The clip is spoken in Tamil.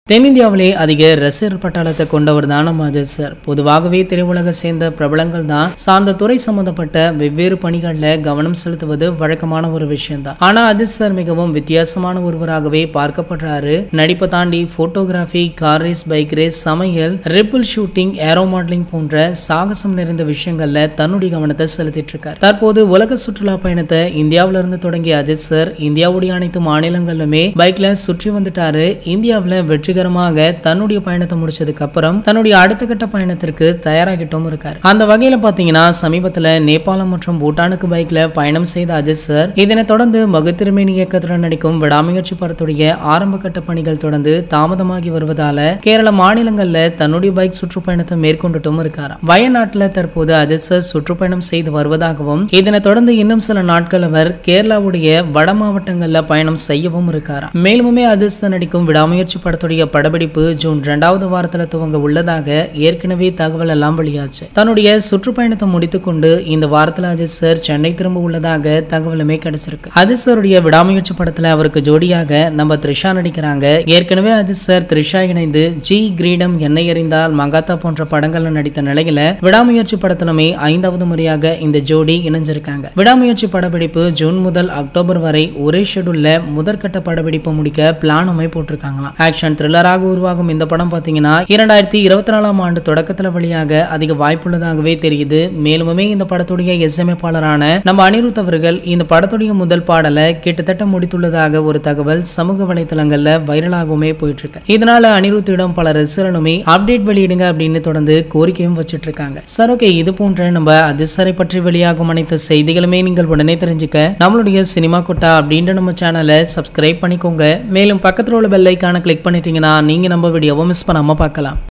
தென்னிந்தியாவிலே அதிக ரசிகர் பட்டாளத்தை கொண்டவர் தான் நம்ம அஜித் சார் பொதுவாகவே திரையுலக சேர்ந்த பிரபலங்கள் தான் சார்ந்த துறை சம்பந்தப்பட்ட வெவ்வேறு பணிகளில் கவனம் செலுத்துவது வழக்கமான ஒரு விஷயம் தான் ஆனா அஜித் சார் மிகவும் வித்தியாசமான ஒருவராகவே பார்க்கப்படுறாரு நடிப்பை தாண்டி photography car race bike race சமையல் ரிப்பிள் ஷூட்டிங் ஏரோ மாடலிங் போன்ற சாகசம் நிறைந்த விஷயங்கள்ல தன்னுடைய கவனத்தை செலுத்திட்டு இருக்காரு தற்போது உலக சுற்றுலா பயணத்தை இந்தியாவில இருந்து தொடங்கிய அஜித் சார் இந்தியாவுடைய அனைத்து மாநிலங்களிலுமே பைக்ல சுற்றி வந்துட்டாரு இந்தியாவுல வெற்றிகரமாக தன்னுடைய பயணத்தை முடிச்சதுக்கு அப்புறம் தன்னுடைய அடுத்த கட்ட பயணத்திற்கு தயாராகிட்டும் இருக்காரு அந்த வகையில பாத்தீங்கன்னா சமீபத்துல நேபாளம் மற்றும் பூட்டானுக்கு பைக்ல பயணம் செய்த அஜித் சார் இதனை தொடர்ந்து மகுத்திருமேனி இயக்கத்துடன் நடிக்கும் விடாமுயற்சி படத்துடைய ஆரம்ப கட்ட பணிகள் தொடர்ந்து தாமதமாகி வருவதால கேரள மாநிலங்கள்ல தன்னுடைய பைக் சுற்றுப்பயணத்தை மேற்கொண்டுட்டும் இருக்காராம் வயநாட்டுல தற்போது அஜித் சார் சுற்றுப்பயணம் செய்து வருவதாகவும் இதனை தொடர்ந்து இன்னும் சில நாட்கள் அவர் கேரளாவுடைய வட மாவட்டங்கள்ல பயணம் செய்யவும் இருக்காராம் மேலுமே அஜித் சார் நடிக்கும் விடாமுயற்சி படத்துடைய படப்பிடிப்பு ஜூன் இரண்டாவது வாரத்துல துவங்க உள்ளதாக ஏற்கனவே தகவல் எல்லாம் வெளியாச்சு தன்னுடைய சுற்றுப்பயணத்தை முடித்துக்கொண்டு இந்த வாரத்துல அஜித் சார் சென்னை திரும்ப உள்ளதாக தகவலுமே கிடைச்சிருக்கு அஜித் சாருடைய விடாமுயற்சி படத்துல அவருக்கு ஜோடியாக நம்ம த்ரிஷா நடிக்கிறாங்க ஏற்கனவே அஜித் சார் த்ரிஷா இணைந்து ஜி கிரீடம் என்னை எறிந்தால் மகாத்தா போன்ற படங்கள்ல நடித்த நிலையில விடாமுயற்சி படத்திலுமே ஐந்தாவது முறையாக இந்த ஜோடி இணைஞ்சிருக்காங்க விடாமுயற்சி படப்பிடிப்பு ஜூன் முதல் அக்டோபர் வரை ஒரே ஷெடியூல்ல முதற்கட்ட படப்பிடிப்பு முடிக்க பிளானுமே போட்டிருக்காங்களாம் ஆக்ஷன் த்ரில்லராக உருவாகும் இந்த படம் பார்த்தீங்கன்னா இரண்டாயிரத்தி இருபத்தி நாலாம் ஆண்டு தொடக்கத்தில் வெளியாக அதிக வாய்ப்புள்ளதாகவே தெரியுது மேலுமே இந்த படத்துடைய இசையமைப்பாளரான நம்ம அனிருத் அவர்கள் இந்த படத்துடைய முதல் பாடலை கிட்டத்தட்ட முடித்துள்ளதாக ஒரு தகவல் சமூக வலைத்தளங்கள்ல வைரலாகவுமே போயிட்டு இருக்கு இதனால அனிருத்திடம் பல ரசிகர்களுமே அப்டேட் வெளியிடுங்க அப்படின்னு தொடர்ந்து கோரிக்கையும் வச்சிட்டு இருக்காங்க சார் ஓகே இது போன்ற நம்ம அதிசரை பற்றி வெளியாகும் அனைத்து செய்திகளுமே நீங்கள் உடனே தெரிஞ்சுக்க நம்மளுடைய சினிமா கொட்டா அப்படின்ற நம்ம சேனலை சப்ஸ்கிரைப் பண்ணிக்கோங்க மேலும் பக்கத்தில் உள்ள பெல் ஐக்கான கிளிக் பண்ணிட்டீங்கன்னா நீங்க நம்ம வீடியோவை மிஸ் பண்ணாம பார்க்கலாம்